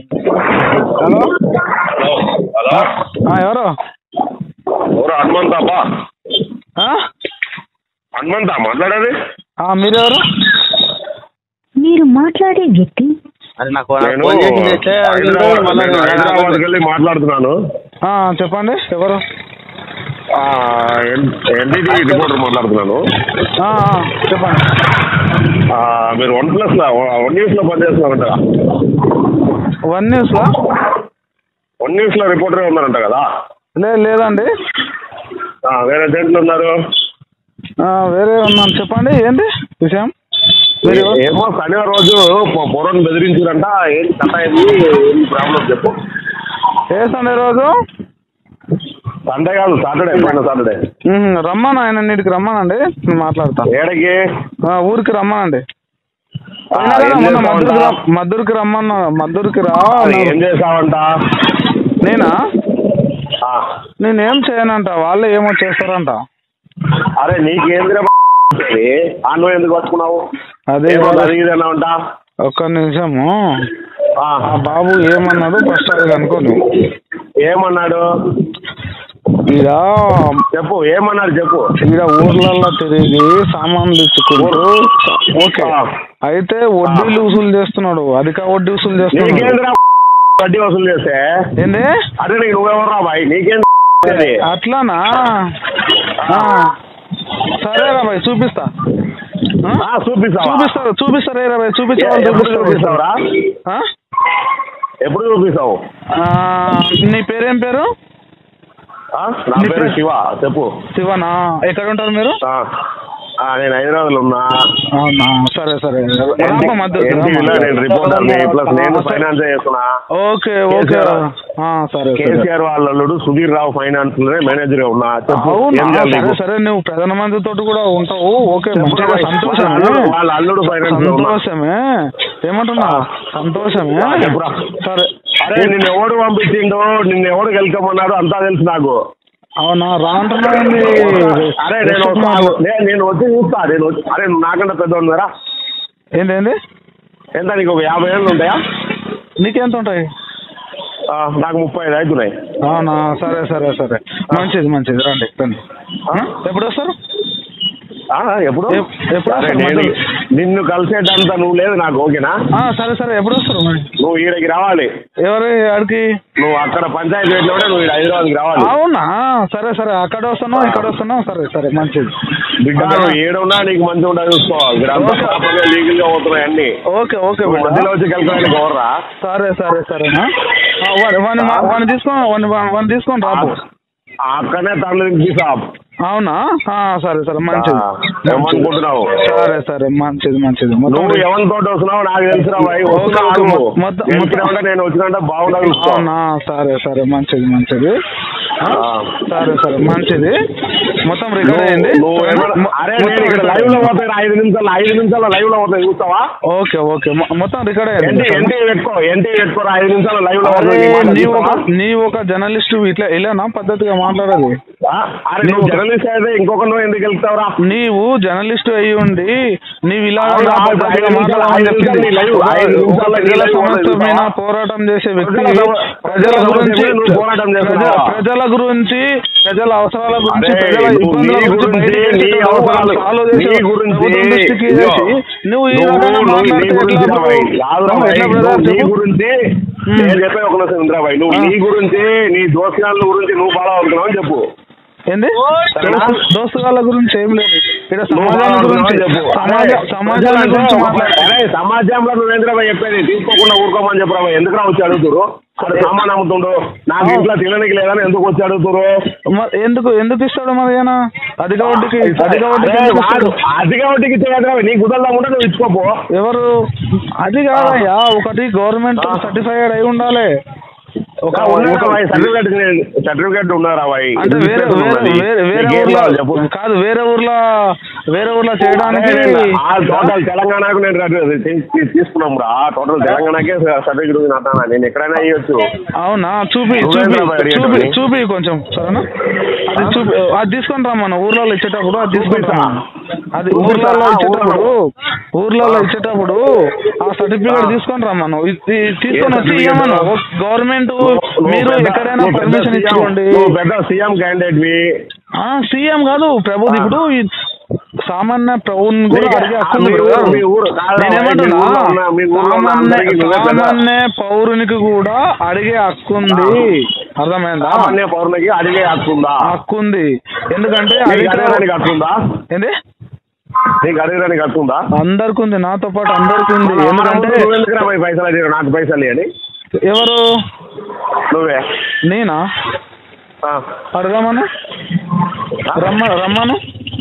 Hello hello hello ఆ, ఎవరు ఎవరు హనుమంతాపా ఆ? హనుమంతా మాట్లాడేది ఆ, మీరెవరు మీరు మాట్లాడే వ్యక్తి అది నాకు నేను ఫోన్ చేసి చేస్తే అడిగిండు, హైదరాబాద్ మళ్ళా నేను నేను హైదరాబాద్కి వెళ్ళి మాట్లాడుతున్నాను ఆ, చెప్పండి ఎవరు ఎన్టీటీ రిపోర్టర్ మాట్లాడుతున్నాను ఆ, ఆ, చెప్పండి ఆ, మీరు వన్ ప్లస్ లో వన్ న్యూస్ లో పనిచేస్తున్నారంట వన్ న్యూస్లో వన్ న్యూస్ లో రిపోర్టర్ ఉన్నారంట కదా లేదు లేదండి ఆ, వేరే దేంట్లో ఉన్నారు ఆ, వేరే ఉన్నాను చెప్పండి ఏంటి విషయం మీరు ఎవరు? ఏమో శనివారం రోజు పొరను బెదిరించారంట ఏంటి కథ ఏంది ఏంటి ప్రాబ్లం చెప్పు ఏ సండే రోజు సండే కాదు సాటర్డే పోయిన సాటర్డే ఉహుం, రమ్మను ఆయన నీటికి రమ్మనండి నేను మాట్లాడతాను ఏడకి ఆ, ఊరికి రమ్మనండి ఆ, అయినా కదా ఏం మొన్న చేస్తావంట? మద్దూరికి రా మద్దూరికి రమ్మన్నా మద్దూరికి రా అది అన్నారు. ఏం చేసావంట నేనా ఆ, నేనేం చేయనంట వాళ్ళే ఏమో చేస్తారంట అరే నీకేంద్ర ఆ నువ్వు ఎందుకు పట్టుకున్నావు అదే ఏమో ఇవాళ- అది ఇది అన్నావంట ఒక్క నిమిషము ఆ, ఆ బాబు ఏమన్నాడు ఫస్ట్ అది కనుక్కోండి ఏమన్నాడు ఈడ చెప్పు ఏమన్నాడు చెప్పు ఈడ ఊర్లలో తిరిగి సామాన్లు ఇచ్చుకుంటూ ఓకే ఆ. అయితే వడ్డీలు వసూలు చేస్తున్నాడు అధిక వడ్డీ వసూలు చేస్తున్నాడు నీకేంద్ర వడ్డీ వసూలు చేస్తే ఏంది అదే నీకు నువ్వెవర్రా బాయ్ నీకేం అది? అట్లానా ఆ. సరేరా బాయ్ చూపిస్తా ఆ? ఆ, చూపిస్తావా చూపిస్తారు చూపిస్తారు రా బాయ్ ఏ- చూపించేవాళ్ళు ఎప్పుడు చూపిస్తారు చూపిస్తావురా ఆ? ఎప్పుడు చూపిస్తావు ఆ, నీ పేరేం పేరు ఆ? నా నీ పేరు పేరు? శివ చెప్పు శివనా ఎక్కడ ఉంటారు మీరు ఆ, ఆ, నేను హైదరాబాద్ లో ఉన్నా అవునా సరే సరే రామ్మ మద్దతు NTV లో నేను రిపోర్టర్ ప్లస్ నేను ఫైనాన్స్ చేస్తున్నా ఓకే ఓకే ఆ, సరే సరే కేసీఆర్ వాళ్ళ అల్లుడు సుధీర్ రావు ఫైనాన్స్ లోనే మేనేజర్ గా ఉన్నా చెప్పు అవునా ఏం చేయాలి సరే నీకు? సరే నువ్వు ప్రధానమంత్రి తోటి కూడా ఉంటావు ఓకే చెప్పు మంచిగా రా, వాళ్ళ సంతోషమే అల్లుడు- వాళ్ళ అల్లుడు ఫైనాన్స్ లో ఉన్నా సంతోషమే ఏమంటున్నా సంతోషమే ఆ, చెప్పురా. సరే అరే నిన్ను ఎవడు పంపించిండు నిన్ను ఎవడు గెలుకమన్నాడు అంతా తెలుసు నాకు అవునా రా అంటున్నావండి అరే నేను వస్తా. నే- నేను వచ్చి చూస్తా నేను వచ్చి అరే నువ్వు నాకంటే పెద్ద ఉన్నారా ఏంటి ఏంటి ఎంత నీకు ఒక యాభై ఏళ్ళు ఉంటాయా నీకెంత ఉంటాయి ఆ, నాకు ముప్పై ఐదు అవుతున్నాయి అవునా సరే సరే సరే మంచిది మంచిది రండి రండి ఆ? ఎప్పుడు వస్తారు ఆ, ఎప్పుడు ఎప్- ఎప్పుడు సరే, వస్తారు నేను మధ్యలో? నిన్ను కలిసేటంత నువ్వు లేదు నాకు ఓకేనా ఆ, సరే సరే ఎప్పుడు వస్తారు మరి నువ్వు ఈడకి రావాలి ఎవరు ఆడికి నువ్వు అక్కడ పంచాయతీ పెట్టినప్పుడే నువ్వు ఈడ హైదరాబాద్కి రావాలి అవునా సరే సరే అక్కడ వస్తున్నావు ఇక్కడ వస్తున్నావు సరే సరే మంచిది బిడ్డ నువ్వు ఏడున్నా నీకు మంచిగా ఉండాలి చూసుకో ఇక్కడ అంతా ఓకే. ప్రాపర్గా లీగల్ గా అవుతున్నాయి అన్ని ఓకే ఓకే నువ్వు బిడ్డ. మధ్యలో వచ్చి కలిపడానికి ఎవర్రా సరే సరే సరేనా ఆ, వాడి- వాడిని మా- వాడిని తీసుకో వాడిని వాడిని తీసుకొని రాబో అక్కడనే తల్లి తీసా అవునా ఆ, సరే సరే మంచిది ఏమనుకుంటున్నావు సరే సరే మంచిది మంచిది మొత్తం నువ్వు ఎవరి తోటి వస్తున్నావు నాకు తెలుసురా భాయ్ ఓకే, వస్తున్నా ఓకే. ఆగు. మొత్తం- గెలిచినావంటే నేను వచ్చినంటే బాగుండదు చూసుకో. అవునా సరే సరే మంచిది మంచిది ఆ? ఆ. సరే సరే మంచిది మొత్తం రికార్డ్ నువ్వు- అయింది నువ్వు ఏమన్నా- అరే నేను ఇక్కడ లైవ్ లో పోతాయి ఐదు నిమిషాలు ఐదు నిమిషాలు లైవ్ లో పోతాయి చూస్తావా ఓకే ఓకే మొ- మొత్తం రికార్డ్ ఎన్టీ అయింది ఎన్టీ పెట్టుకో ఎన్టీ పెట్టుకోరా ఐదు నిమిషాలు లైవ్ లో అరే పోతాయి. నీ మాట నీవు ఒక చూస్తావా? నీవు ఒక జర్నలిస్ట్ ఇట్లా ఇలానా పద్ధతిగా మాట్లాడేది ఆ? అరే నువ్వు జర్నలిస్ట్ అయితే ఇంకొక నువ్వు ఎందుకు వెళ్తావురా నీవు జర్నలిస్ట్ అయి ఉండి నీవు ఇలా అవును, నా అవును, పద్ధతిగా ఐదు నిమిషాలు, మాట్లాడమని ఐదు నిమిషాలు చెప్పింది. నీ లైవ్, ఐదు ఒక నిమిషాలు నీ ప్రజల లైవ్ సమస్య చూస్తావా? మీద పోరాటం చేసే వ్యక్తి ప్రజల సమ- ప్రజల ప్రజల గురించి సమస్య మీద నువ్వు పోరాటం ప్రజ- చేస్తున్నావా? ప్రజల గురించి ప్రజల అవసరాల గురించి అరే, ప్రజల నువ్వు ఇబ్బందుల నీ గురించి గురించి, బయటికి నీ తెచ్చేటప్పుడు అవసరాలు, సాల్వ్ నీ చేసే గురించి, ప్రభుత్వం దృష్టికి ఇదిగో, చేసి నువ్వు ఈ నువ్వు రకంగా నువ్వు నీ మాట్లాడితే గురించి ఎట్లా రాబాయ్. బ్రో? కాదురా నువ్వు భాయ్, ఎట్లా నువ్వు బ్రదర్ నీ చెప్పు? గురించి మ్మ్. నేను చెప్పే ఒక నిమిషం ఇంద్రా భాయ్ నువ్వు ఆ. నీ గురించి నీ దోషాల గురించి నువ్వు బాగా అవుతున్నావు అని చెప్పు ఏంది సరేనా? దోస్తు- దోస్తుగాళ్ళ గురించి ఏం లేదు ఇక్కడ నువ్వు బాగా సమాజాల అవుతున్నావు గురించి అని చెప్పు సమాజ అరే, సమాజాల ప్రజలంటే గురించి ఒక- మాట్లాడు అరే సమాజంలో నువ్వేంద్ర భాయ్ చెప్పేది తీసుకోకుండా ఊరుకోమని చెప్పరా భాయ్ ఎందుకు వచ్చి అడుగుతురు అక్కడ సామాన్ అమ్ముతుండు నాకు ఇంట్లో తినడానికి లేదని ఎందుకు వచ్చి అడుగుతురు మరి ఎందుకు ఎందుకు ఇస్తాడు మరి ఆయన అధిక వడ్డీకి అధిక వడ్డీకి అరే, ఎందుకు వాడు ఇస్తాడు? అధిక వడ్డీకి చేయదురా భాయ్. నీ కుదరదా ఉంటే నువ్వు ఇచ్చుకోపో ఎవరు అది కాదయ్యా ఒకటి గవర్నమెంట్ ఆ. సర్టిఫైడ్ అయి ఉండాలి ఒక ఒక- సర్టిఫికేట్ సర్టిఫికేట్ ఉన్నారా భాయ్ అంటే వేరే వేరే వేరే వేరే ఊర్లో చెప్పు కాదు వేరే ఊర్లో వేరే ఊర్లో చేయడానికి ఆ టోటల్ తెలంగాణకు నేను రా- తీ- తీ- తీసుకున్నాం రా టోటల్ తెలంగాణకే సర్టిఫికేట్ ఉంది నాన్న నేను ఎక్కడైనా ఇవ్వచ్చు అవునా చూపి నువ్వే చూపి కదా అడిగేది చూపి మరి. చూపి కొంచెం సరేనా అది చూపి అది తీసుకొని రమ్మను ఊర్లలో ఇచ్చేటప్పుడు అది తీసుకొని రమ్మను అది ఊర్లలో ఇచ్చేటప్పుడు ఊర్లలో ఇచ్చేటప్పుడు ఆ సర్టిఫికేట్ తీసుకొని రమ్మను ఇది తీసుకొని వచ్చి ఇవ్వమను గవర్నమెంట్ మీరు ఎక్కడైనా పర్మిషన్ ఇచ్చుకోండి నువ్వు పెద్ద సీఎం క్యాండిడేట్ వి సీఎం కాదు ప్రభు ఇప్పుడు ఈ సామాన్య ప్రభుని కూడా నీకు- అడిగే హక్కు మీ ఉంది ఊరు- కదా. మీ ఊరు కాదురా, నేనేమంటున్నా మీ ఊర్లో ఉన్న- మీ ఊర్లో ఉన్న సామాన్య అందరికీ నువ్వే పెద్ద- సామాన్య పౌరునికి కూడా అడిగే హక్కు ఉంది అర్థమైందా సామాన్య పౌరులకి అడిగే హక్కు ఉందా హక్కు ఉంది ఎందుకంటే నీకు అడిగితే- అడగడానికి హక్కు ఉందా ఏంది నీకు అడగడానికి హక్కు ఉందా అందరికి ఉంది నాతో పాటు అందరికి ఉంది ఎందుకంటే నువ్వెందుకు రా పోయి పైసలు అడిగారు నాకు పైసలు అని ఎవరు నువ్వే నేనా ఆ. అడగమను రమ్మ రమ్మను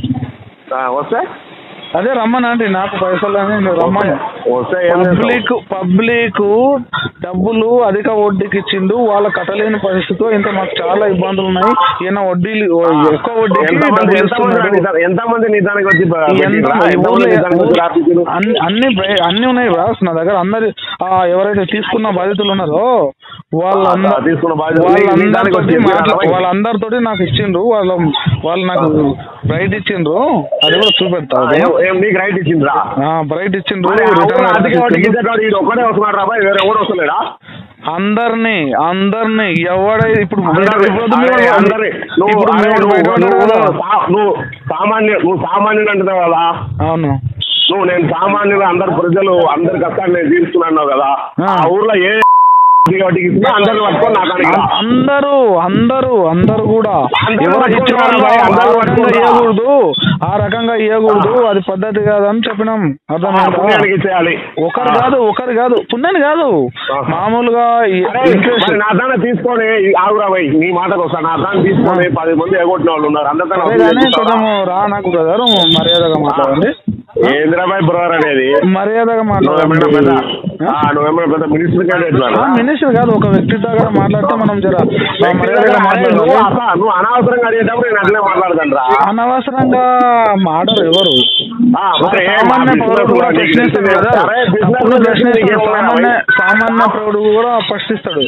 ఆ, వస్తే అదే రమ్మను అంటే నాకు పైసలు అని నువ్వు రమ్మను వస్తే ఏం చేస్తావు? పబ్లిక్ పబ్లిక్ డబ్బులు అధిక వడ్డీకి ఇచ్చిండు వాళ్ళ కట్టలేని పరిస్థితితో ఇంత మాకు చాలా ఇబ్బందులు ఉన్నాయి ఈయన వడ్డీలు ఎక్కువ వడ్డీకి ఎంతమంది డబ్బులు ఎంతమంది ఇస్తున్నాడు. నిదా- ఎంతమంది నిదానికి వచ్చి ప- ఎంత పెట్టిర్రా? ఈ ఎంతమంది ఊర్లో నిదానికి వచ్చి రాపించారు? అన్ని అన్ని బ్రై- అన్ని ఉన్నాయి రాస్ నా దగ్గర అందరి ఆ, ఎవరైతే తీసుకున్న బాధితులు ఉన్నారో వాళ్ళందరూ ఆ, తీసుకున్న బాధ్యత నీకు నిదానికి వాళ్ళందరితోటి వచ్చి మాట్లా చెప్పారా? వాళ్ళందరితోటి నాకు ఇచ్చిండ్రు వాళ్ళ వాళ్ళు నాకు బ్రైట్ ఇచ్చిండ్రు అది కూడా చూపెడతా ఆ, ఏం- ఏం నీకు రైట్ ఇచ్చిండ్రా బ్రైట్ ఇచ్చిండ్రు మరి ఆ ఊళ్ళో రిటర్న్ అద్దెకి వాడికి ఇచ్చిండ్రు. ఇచ్చేటోడు ఈడు ఒక్కడే వస్తున్నాడు రా బాయ్ వేరే ఎవరు వస్తలేడా అందరినీ అందరినీ ఎవడై ఇప్పుడు అందరినీ, ఇప్పుడు అరే, మీరు- అందరినీ. నువ్వు ఇప్పుడు అరే, మీరు నువ్వు- బయట ఉన్నారు నువ్వు కదా. సా- నువ్వు సామాన్య నువ్వు సామాన్యుడు అంటున్నావు కదా అవును నువ్వు నేను సామాన్యుడు అందరు ప్రజలు అందరి కష్టాన్ని నేను తీరుస్తున్నాను కదా ఆ. ఆ ఊర్లో ఏ వాటికి ఇచ్చినా అందరిని పట్టుకొని నా కాడికి రా. అం- అందరూ అందరూ అందరూ కూడా అందరూ ఎవరు పట్టుకొని ఇచ్చిన రా వాళ్ళు బాయ్, ఆ అందరూ రకంగా పట్టుకొని రా. ఇవ్వకూడదు ఆ రకంగా ఇవ్వకూడదు అది పద్ధతి కాదని చెప్పినాం ఆ, అర్థమైందా పుణ్యానికి ఇచ్చేయాలి ఒకరు ఆ. కాదు ఒకరు కాదు పుణ్యాన్ని కాదు ఆ. మామూలుగా ఈ- అరే, ఇంట్రెస్ట్ మరి నా దాన్ని తీసుకొని ఆగురా పోయి నీ మాటకు వస్తా నా దాన్ని తీసుకొని పది మంది ఎగొట్టిన వాళ్ళు ఉన్నారు అందరితో అదే కానీ కొంచెం రా నాకు బ్రదర్ మర్యాదగా మాట్లాడండి ఏంద్రాబాయ్ బ్రదర్ అనేది మర్యాదగా నువ్వేమైనా పెద్ద మాట్లాడండి ఆ, నువ్వేమైనా పెద్ద మినిస్టర్ క్యాండిడేట్ ఆ, మినిస్టర్ కాదు ఒక వ్యక్తి దగ్గర మాట్లాడితే మనం జర ఆ, మర్యాదగా నువ్వు మాట్లాడాలి అసలు నువ్వు అనవసరంగా అడిగేటప్పుడు నేను అట్లే మాట్లాడతాను రా అనవసరంగా మాడరు ఎవరు ఆ, మరి ఏ మా సామాన్య business పౌరుడు కూడా కూడా నీకు ప్రశ్నిస్తాడు తెలిసిందే. కదా అరే, business తప్పులు లో ప్రశ్నిస్తాడు నీకు ఏమన్నా సామాన్య భయం? సామాన్య పౌరుడు కూడా ప్రశ్నిస్తాడు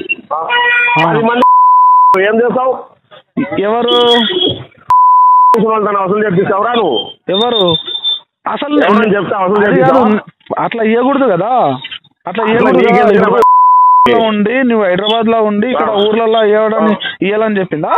ఆ, పది మంది ఏం చేస్తావు ఎవరు వాళ్ళతో వసూలు చెప్పిస్తావురా నువ్వు ఎవరు అసలు ఎవరని చెప్తే అసలు అది కాదు చెప్తావా? అట్లా ఇవ్వకూడదు కదా అట్లా అసలు ఇవ్వకూడదు నీకేం కదా. తెలుసు? హైదరాబాద్ లో ఉండి నువ్వు హైదరాబాద్ లో ఉండి ఇక్కడ ఆ. ఊర్లలో ఇవ్వడని ఇవ్వాలని చెప్పిందా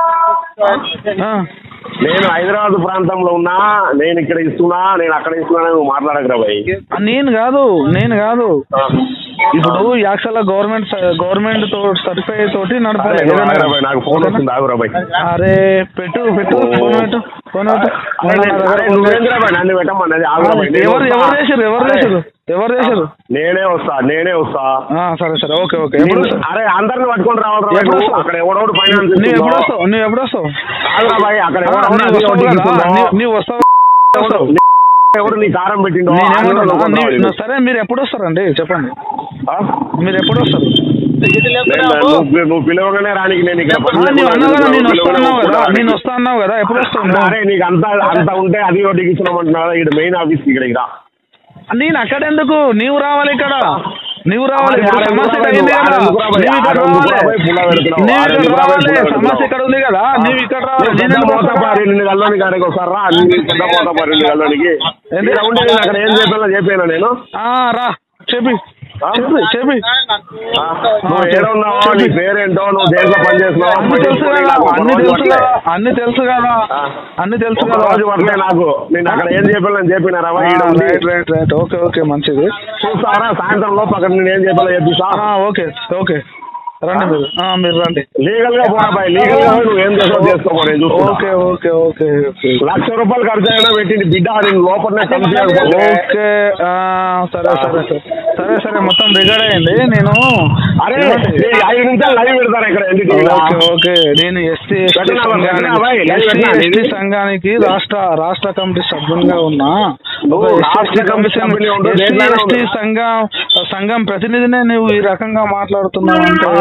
ఆ. నేను హైదరాబాద్ ప్రాంతంలో ఉన్నా నేను ఇక్కడ ఇస్తున్నా నేను అక్కడ ఇస్తున్నా నువ్వు మాట్లాడకరా భయ్ ఆ, నేను కాదు నేను కాదు ఇప్పుడు యాక్చువల్ గవర్నమెంట్ గవర్నమెంట్ తో సర్టిఫై తోటి నడపాలి అరే, నువ్వు ఏదైనా. ఆగురా భయ్, నాకు ఫోన్ వస్తుంది ఆగురా భయ్ అరే పెట్టు పెట్టు ఫోన్ పెట్టు ఫోన్ పెట్టు అరే, నేను- అరే, నువ్వేంద్రా భయ్ నన్ను పెట్టమన్నది ఆగురా భయ్ నేను ఎవరు వస్తా. ఎవరు చేశారు ఎవరు అరే, చేశారు ఎవరు చేశారు నేనే వస్తా నేనే వస్తా ఆ, సరే సరే ఓకే ఓకే ఎప్పుడు నేను- వస్తావు? అరే అందరిని పట్టుకొని రావాలి రా భయ్ ఎప్పుడు నువ్వు. వస్తావు? అక్కడ ఎవడోడు ఫైనాన్స్ నువ్వు ఎప్పుడు వస్తావు నువ్వు ఎప్పుడు వస్తావు ఆగురా భయ్ అక్కడ ఆ, ఎవడోడు నువ్వు అది వస్తావు ఒకటి కదా ఇస్తుందో. నీ- నువ్వు వస్తావు వస్తావు ఎవడు నీ కారం పెట్టిండో నేనేమంటున్నా అందులో నీ- కొన్నావు నా- ఇది. సరే మీరు ఎప్పుడు వస్తారండి చెప్పండి ఆ? మీరు ఎప్పుడు వస్తారు నేను- నువ్వు నువ్వు పిలవగానే రానికి నేను ఇక్కడ ఆ, పని నువ్వు అన్నావు కదా నేను వస్తా పిలవగానే అన్నావు కదా ఒప్పుకుంటా. నేను వస్తా అన్నావు కదా ఎప్పుడు వస్తావు అరే నీకు అంత అంత ఉంటే అది ఒకటి ఇచ్చినామంటున్నావు ఇక్కడ మెయిన్ ఆఫీస్ ఇక్కడికి రా నేను అక్కడ ఎందుకు నీవు రావాలి ఇక్కడ నీవు రావాలి మరి ఇప్పుడు ఆడ సమస్య ఎందుకు అయింది రావాలి? కదా ఆడ ఎందుకు రావాలి? నీవు ఇక్కడ ఆడ ఎందుకు రావాలి రావాలి? పుల్ల పెడుతున్నావు. నీవు ఆడ ఇక్కడ ఎందుకు రావాలి? రావాలి పుల్ల సమస్య పెడుతున్నావు. ఇక్కడ ఉంది కదా నీవు ఇక్కడ రావాలి నువ్వు నేను పెద్ద ఎందుకు మోత వస్తా? పారి నిన్ను కల్లోని కాడికి వస్తారా అన్ని పెద్ద మోత పారి నిన్ను కల్లోనికి ఏంది? ఇక్కడ ఉండి నేను అక్కడ ఏం చెప్పానో చెప్పాను నేను ఆ, రా చెప్పి ఆ? చెప్పి చెప్పి ఆ? నువ్వు ఏడున్నావో నీ పేరేంటో నువ్వు దేంట్లో పని చేస్తున్నావో అన్ని తెలుసు కదా అన్ని తెలుసు కదా అన్ని తెలుసు కదా ఆ. అన్ని తెలుసు ఒక కదా రోజు పట్టలే నాకు నేను అక్కడ ఏం చెప్పాను నేను చెప్పినారా ఆ, ఈడ ఉండి right right right okay okay మంచిది చూస్తారా సాయంత్రం లోపు అక్కడ నేను ఏం చెప్పాలో చెప్పిస్తా ఆ, ఓకే ఓకే రండి మీరు ఆ, మీరు రండి లీగల్ గా పోరా బాయ్ లీగల్ గా పోయి నువ్వు ఏం చేస్తావు చేసుకోపో నేను చూస్తున్నా. Okay okay okay okay lakh రూపాయలు ఖర్చు అయినా పెట్టింది బిడ్డ నేను లోపలనే కమ్ చేయకపోతే ఓకే ఆ, సరే సరే సరే సరే సరే మొత్తం రికార్డ్ అయ్యింది నేను అరే నేను ఐదు నిమిషాలు లైవ్ పెడతాను ఇక్కడ ఎన్డీటీవీలో. ఓకే ఓకే నేను ఎస్టీ ఎస్టీ పెట్టినా బాయ్, పెట్టినా సంఘానికి బాయ్, లైవ్ ఎస్టీ పెట్టినా ఎస్టీ ఇది. సంఘానికి రాష్ట్ర రాష్ట్ర కమిటీ సభ్యునిగా ఉన్నా నువ్వు ఒక రాష్ట్ర ఎస్టీ కమిటీ కమిషన్ సభ్యునిగా ఉండు, ఎస్టీ దేంట్లోనే ఎస్టీ ఉండు. సంఘం సంఘం ప్రతినిధినే నువ్వు ఈ రకంగా మాట్లాడుతున్నావు అంటే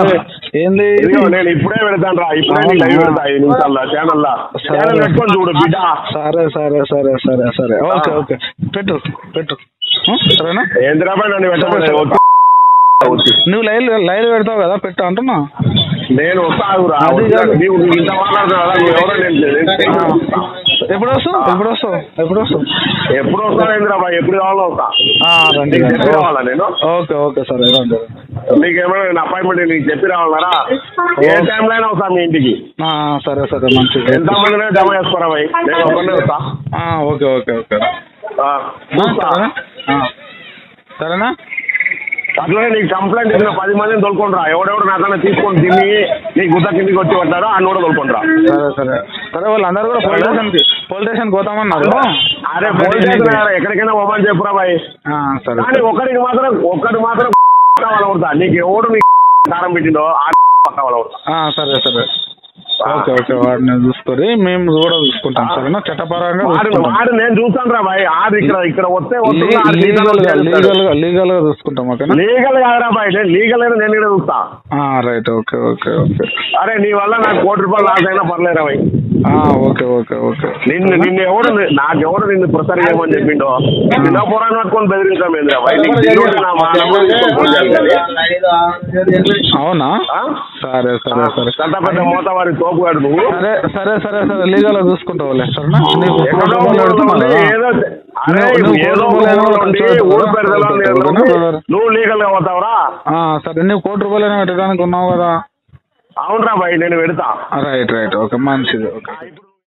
ఏంది ఇదిగో నేను ఇప్పుడే పెడతాను రా ఇప్పుడే నీకు లైవ్ పెడతా ఈ నిమిషాల్లో ఛానల్ ఛానల్ పెట్టుకొని చూడు బిడ్డ సరే సరే సరే సరే సరే ఓకే ఓకే పెట్టు పెట్టు ఆ, సరేనా ఏందిరా బాయ్ నన్ను పెట్టమని ఓకే. నువ్వు లైవ్ లైవ్ పెడతావు కదా పెట్టు అంటున్నా నేను వస్తావురా అది కాదు. నీవు నువ్వు ఇంత మాట్లాడుతున్నావు కదా నువ్వు ఎవరో నేను నేను- ఆ. నేను- ఎప్పుడు వస్తావు ఎప్పుడు వస్తావు ఎప్పుడు వస్తావు ఎప్పుడు వస్తావు ఏందిరా బాయ్ ఎప్పుడు కావాలో వస్తా ఆ, రండి నీకు రండి. చెప్పి రావాలా నేను ఓకే ఓకే సరే రండి నీకేమైనా నేను అపాయింట్మెంట్ నీకు చెప్పి రావాలరా ఏ టైంలో అయినా వస్తా మీ ఇంటికి ఆ, సరే సరే మంచిది ఎంత మందినే జమ చేసుకోరా బాయ్ నేను ఒక్కనే వస్తా ఆ, ఓకే ఓకే ఓకే ఆ, ఆ, చూస్తా. సరేనా ఆ. సరేనా అట్లనే నీకు కంప్లైంట్ ఇచ్చిన పది మందిని తోలుకుంటారా ఎవడెవడు నాకన్నా తీసుకొని తిని నీ గుద్ద కిందికి వచ్చి పడ్డారో అన్ని కూడా తోలుకుంటారా సరే సరే సరే వాళ్ళందరూ కూడా పోలీస్ స్టేషన్కి పోలీస్ స్టేషన్ పోతామన్నారు అరే పోలీస్ స్టేషన్ కాదురా, ఎక్కడికైనా పోమని చెప్పురా బాయ్ ఆ, సరే కానీ ఒకరికి మాత్రం ఒక్కటి మాత్రం కావాలి కొడతా నీకు ఎవడు నీ కారం పెట్టిండో ఆ కావాలి కొడతా ఆ, సరే సరే ఓకే ఓకే వాడిని చూసుకొని మేము కూడా చూసుకుంటాం సరేనా చట్టపరంగా వాడు చూసుకుంటాం వాడు నేను చూస్తాను రా బాయ్ ఆడు ఇక్కడ ఇక్కడ వస్తే లీగల్ గా లీగల్ గా లీగల్ గా చూసుకుంటాం ఓకేనా లీగల్ కాదురా బాయ్ నేను లీగల్ అయినా నేను ఇక్కడ చూస్తా రైట్ ఓకే ఓకే ఓకే అరే నీ వల్ల నాకు కోటి రూపాయలు లాస్ అయినా పర్లేదురా బాయ్ ఆ, ఓకే ఓకే ఓకే నిన్ను నిన్ను ఎవడు నాకెవడు నిన్ను ప్రిఫర్ చేయమని చెప్పిండో నిన్న పోరాన్ని పట్టుకొని బెదిరించాం ఏంద్రా బాయ్ నీకు తెలియదు నా మా నెంబర్ తీసుకొని ఫోన్ చేయాలి కానీ. అవునా ఆ? సరే సరే సరే పెద్ద పెద్ద మూత వారి తోపుగాడు నువ్వు సరే సరే సరే సరే లీగల్ గా చూసుకుంటావులే సరేనా నీకు ఎక్కడో కోటి రూపాయలు ఊళ్ళో ఉండి పెడుతున్నా కదా? ఏదో అరే నువ్వు- నువ్వు ఏదో కోటి రూపాయలు ఊళ్ళో ఏమో ఉండి ఖర్చు ఊరు పెడతావా? పెడతావు పెడతావా? పెడతావా? నువ్వు లీగల్ గా పోతావురా ఆ, సరే నువ్వు కోటి రూపాయలు అయినా పెట్టడానికి ఉన్నావు కదా అవునరా బాయ్ నేను పెడతా రైట్ రైట్ ఓకే మంచిది ఓకే ఇప్పుడు